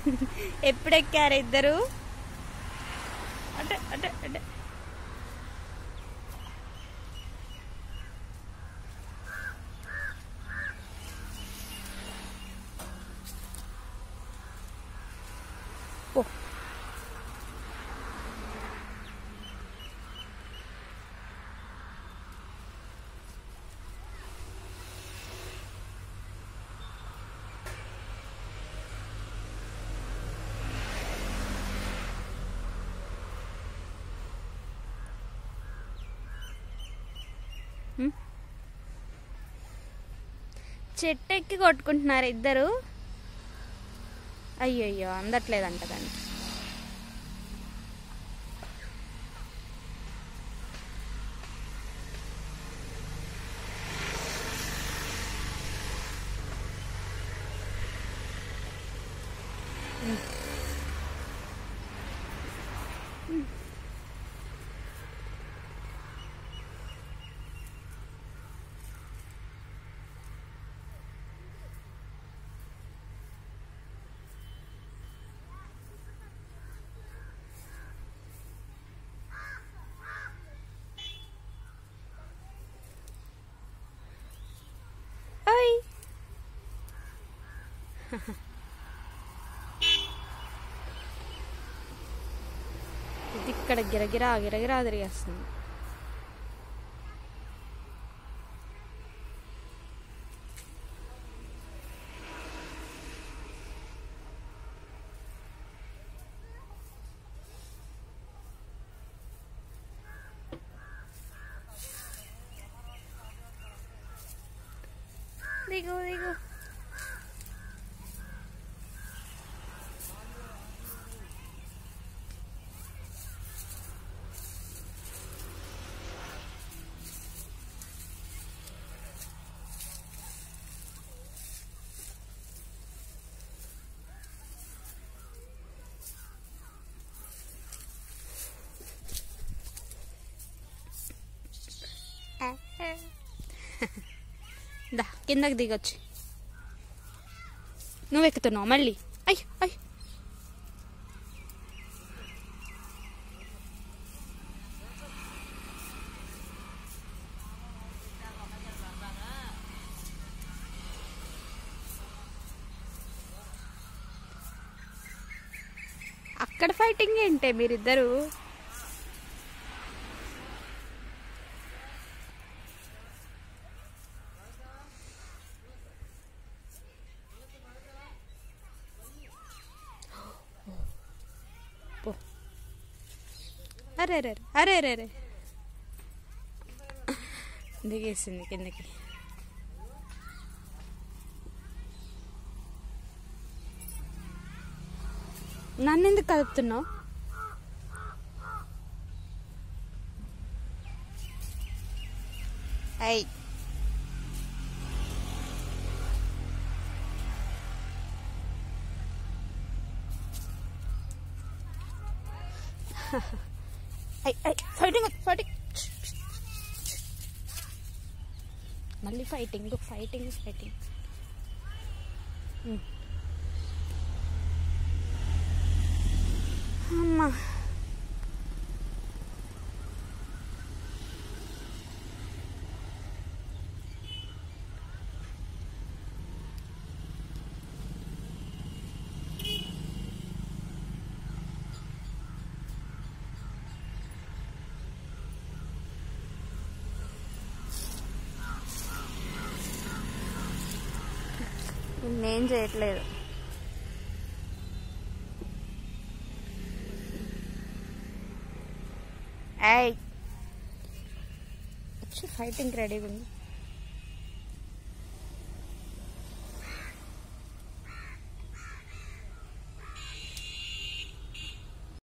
ఎప్పుడు ఎక్కారు ఇద్దరు అంటే అంటే అంటే ఓ చెట్టు ఎక్కి కొట్టుకుంటున్నారు ఇద్దరు అయ్యయ్యో అందట్లేదంట దానికి ఓయ్ ఇది ఇక్కడ గిరగిరా గిరగిరా తిరిగేస్తుంది దిగు దిగు దా కిందకి దిగొచ్చు నువ్వు ఎక్కుతున్నావు మళ్ళీ అయ్ అయ్ అక్కడ ఫైటింగ్ ఏంటే మీరిద్దరు పో అరే అరే అరే అరే అరే దిగేసింది కిందకి నన్ను ఎందుకు కలుపుతున్నావు అయ్ ఐ ఐ ఫైటింగ్ ఫైటింగ్ మళ్ళీ ఫైటింగ్ ఫైటింగ్ ఫైటింగ్ అమ్మా నేనేం చేయట్లేదు ఐ వచ్చి ఫైటింగ్ రెడీగా ఉంది